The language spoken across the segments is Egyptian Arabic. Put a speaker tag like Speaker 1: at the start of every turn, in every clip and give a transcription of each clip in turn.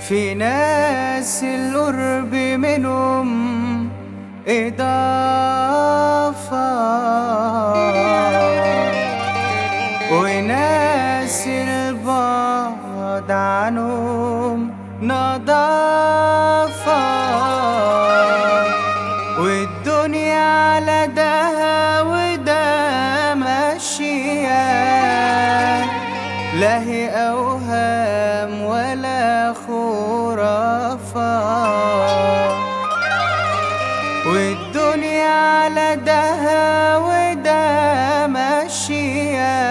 Speaker 1: في ناس القرب منهم إضافة وناس البعد عنهم نضافة والدنيا على ده وده ماشية لا هي أوهام ولا خرافة والدنيا على ده وده ماشية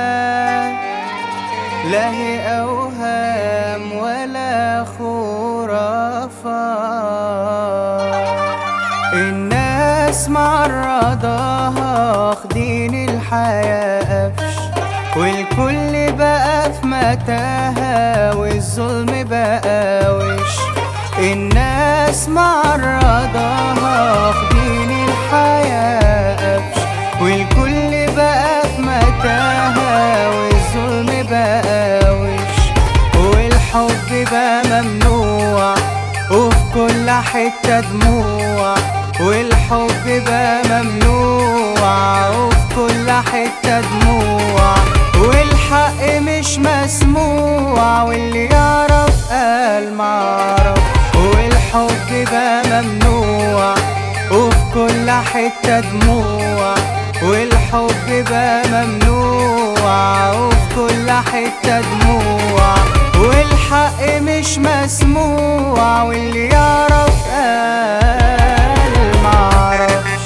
Speaker 1: لا هي أوهام ولا خرافة الناس معرضاها واخدين الحياة قفش والكل بقى في متاهة والظلم بقى وش الناس معرضاها واخدين الحياة قفش والكل بقى في متاهة والظلم بقى وش والحب بقى ممنوع وفي كل حتة دموع والحب بقى ممنوع وفي كل حتة دموع والحق مش مسموع واللي يعرف قال معرف والحب بقى ممنوع وفي كل حتة دموع والحب بقى ممنوع وفي كل حتة دموع والحق مش مسموع واللي يعرف قال معرفش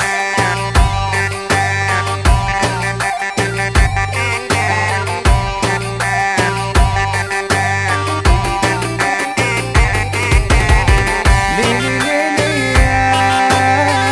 Speaker 1: لي لي لي لي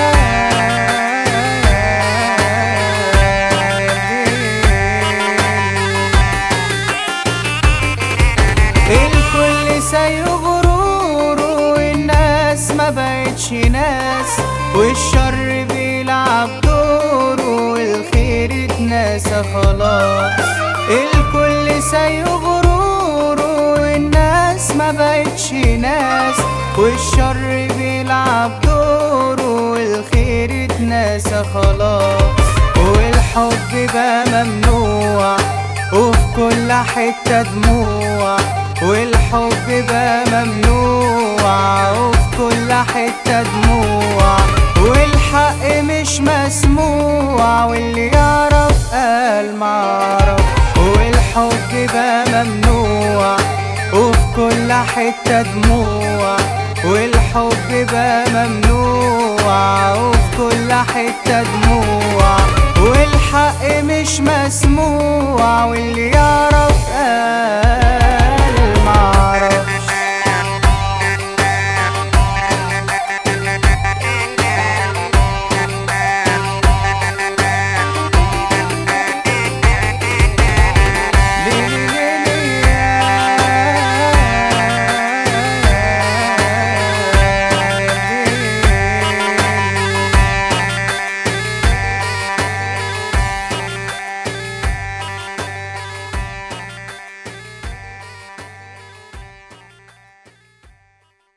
Speaker 1: يا الكل سايق غروره والناس ما بقتش ناس والشر بيلعب دوره والخير اتنسى خلاص الكل سايق غروره والناس ما بقتش ناس والشر بيلعب دوره والخير اتنسى خلاص والحب بقى ممنوع وفي كل حتة دموع والحب بقى ممنوع وفي كل حتة دموع والحق مش مسموع واللي يعرف قال معرف والحب بقى ممنوع وفي كل حتة دموع والحب بقى ممنوع وفي كل حتة دموع والحق مش مسموع واللي يعرف قال